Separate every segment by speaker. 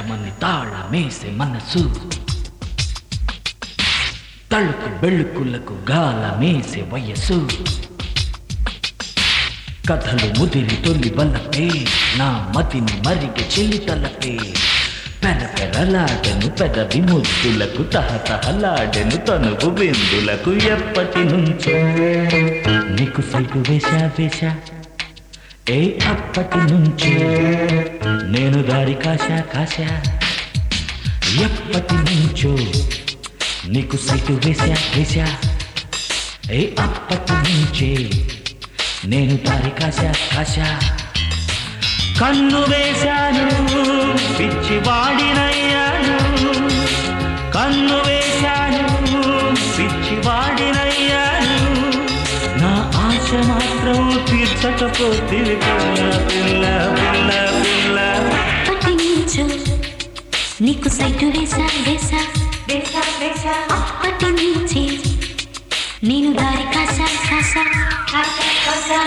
Speaker 1: తట్టమని తాళమేసే మనసు తళుకు బెళ్ళుకులకు గాలమేసే వయస్సు కథలు ముదిరి తొలి బలపే నా మతిని మరిగ చెల్లి తలపే పెర పెరలాడెను పెదవి ముద్దులకు తహతహలాడెను తనువు బిందులకు ఎప్పటి నుంచో నీకు సైటు వేశా వేశా ఏ అప్పటి నుంచి నేను దారి కాశా కాశా ఎప్పటి నుంచో నీకు సైటు వేశా వేశా ఏ అప్పటి నుంచే నేను దారి కాశా కాశా కన్ను వేశాను పిచ్చి వాడినయ్యాను కన్ను వేశాను పిచ్చి వాడినయ్యాను నా ఆశ మాత్రం తీర్చకపోతే పిల్ల పిల్ల పిల్ల పిల్ల
Speaker 2: అప్పటి నుంచో నీకు సైటు వేసా వేసా
Speaker 3: వేసా వేసా
Speaker 2: అప్పటి నుంచి నేను దారి కాసా కాసా
Speaker 3: కాసా కాసా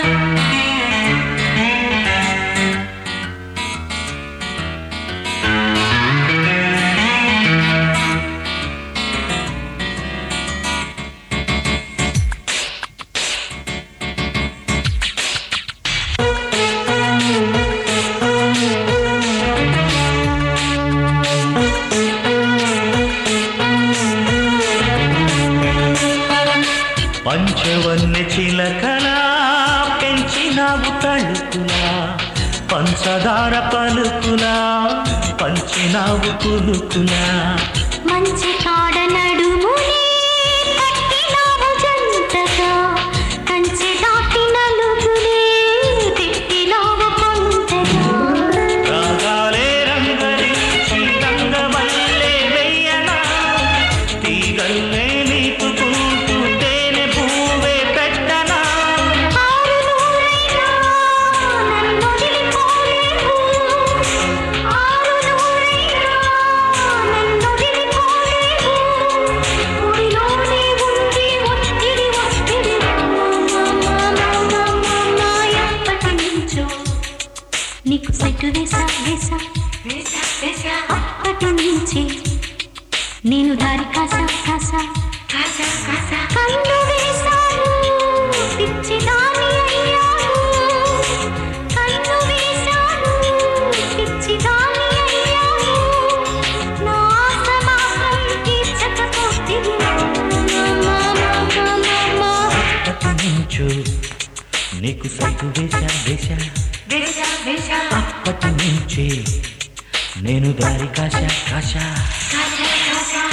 Speaker 1: పంచవన్నె చిలకలా పెంచినావు తళుకులా పంచదార పలుకులా పంచినావు కులుకులా
Speaker 2: మంచి కాడ నడుమునే కట్టినావు జంటగా కంచె దాటి నలుగునే తిట్టినావు కొంతగా
Speaker 1: రాగాలే రంగరించి రంగమల్లే వెయ్యనా తీగల్లే నీపుకుంటూ తేనె పువ్వే పెట్టనా
Speaker 2: ఆరు నూరైనా నన్ను వదిలిపోలేవు. ఆరు నూరైనా నన్ను వదిలిపోలేవు. ఊరిలోనే ఉంది ఒత్తిడి ఒత్తిడి. ఎప్పటి నుంచో నీకు సెట్టు వేసా వేసా
Speaker 3: వేసా వేసా
Speaker 2: అప్పటి నుంచి నేను దారి కాసా కాసా
Speaker 3: కాసా కాసా
Speaker 2: కన్ను వేశాను పిచ్చి దాని అయ్యాను కన్ను వేశాను పిచ్చి దాని అయ్యాను నా ఆశ మాత్రం తీర్చకపోతే
Speaker 1: అప్పటి నుంచో నీకు సైటు వేశా వేశా
Speaker 3: వేసా వేసా
Speaker 1: అప్పటి నుంచే నేను దారి కాశా కాశా
Speaker 3: కాసా కాసా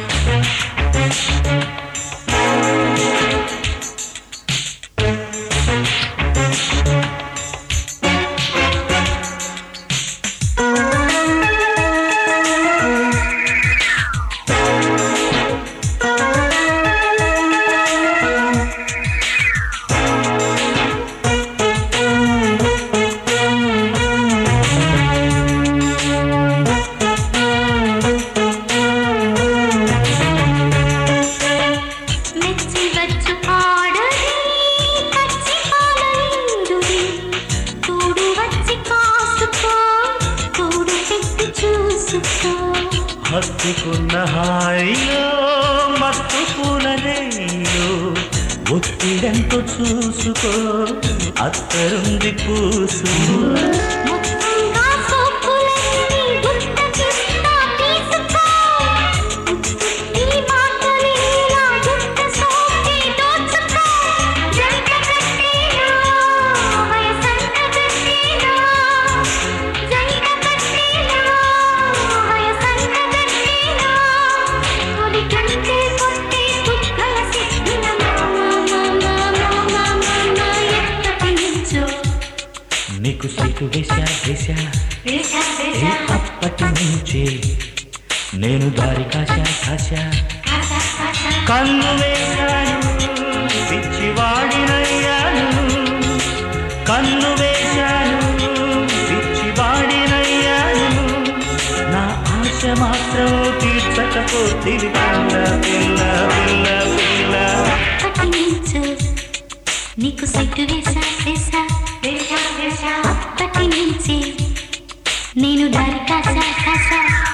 Speaker 2: మెచ్చి వచ్చు ఆడది పచ్చి పాలనిందుది తోడు వచ్చి కాసుకో తోడు పెట్టి చూసుకో
Speaker 1: హత్తుకున్న హాయిలో మత్తు పూలనేలో ఒత్తిడంతో చూసుకో అత్తరుంది పూసుకో
Speaker 2: మొత్తంగా సోపులన్నీ గుట్టకిస్తా తీసుకో ఉత్తుత్తి మాటలేలా గుట్ట సోపి దోచుకో జంట కట్టేనా వయసంట కట్టేనా జంట కట్టేనా వయసంట కట్టేనా కొడి కంటే కొట్టే చుక్కల సిగ్గుల ఎప్పటి నుంచో
Speaker 1: నీకు సైటు వేశా వేశా
Speaker 3: వేసా
Speaker 1: ఏ
Speaker 3: వేసా
Speaker 1: అప్పటి నుంచే నేను దారి కాశా కాశా
Speaker 3: కాసా కాసా
Speaker 1: కన్ను వేశాను పిచ్చివాడినయ్యాను కన్ను వేశాను పిచ్చివాడినయ్యాను నా ఆశ మాత్రం తీర్చకపోతే పిల్ల పిల్ల పిల్ల పిల్ల
Speaker 2: అప్పటి నుంచో నీకు సెట్టు వేసా వేసా
Speaker 3: వేసా వేసా
Speaker 2: అప్పటి నుంచి నేను దారి కాసా కాసా